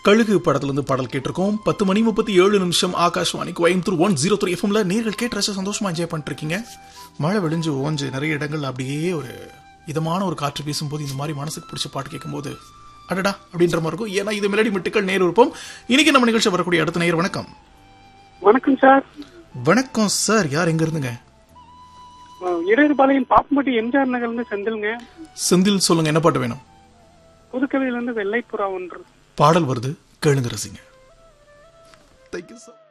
கழுகு படத்துல இருந்து பாடல் கேட்டிருக்கோம் பத்து மணி முப்பத்தி ஏழு நிமிஷம் Akashvani Coimbatore one zero three எஃப்எம்ல நேர்கள் கேட்டு ரசிச்சு சந்தோஷமா என்ஜாய் பண்ணிட்டு இருக்கீங்க மழை விழிஞ்சு ஓஞ்சு நிறைய இடங்கள் அப்படியே ஒரு இதமான ஒரு காற்று வீசும்போது இந்த மாதிரி மனசுக்கு பிடிச்ச பாட்டு கேட்கும்போது அடடா அப்படின்ற மாதிரி இருக்கும் ஏன்னா இது மெலடி மிட்டுக்கள் நேர் இருப்போம் இன்னைக்கு நம்ம நிகழ்ச்சி வரக்கூடிய அடுத்த நேர் வணக்கம் வணக்கம் சார் வணக்கம் சார் யார் எங்க இருந்துங்க இடையர்பாளையம் பாப்பம்பட்டி எம்ஜிஆர் நகர்ல இருந்து செந்தில்ங்க செந்தில் சொல்லுங்க என்ன பாட்டு வேணும் புதுக்கவியில இருந்து வெள்ளைப்புறா ஒன்று பாடல் வருது கேளுங்க ரசிங்க தேங்க்யூ சார்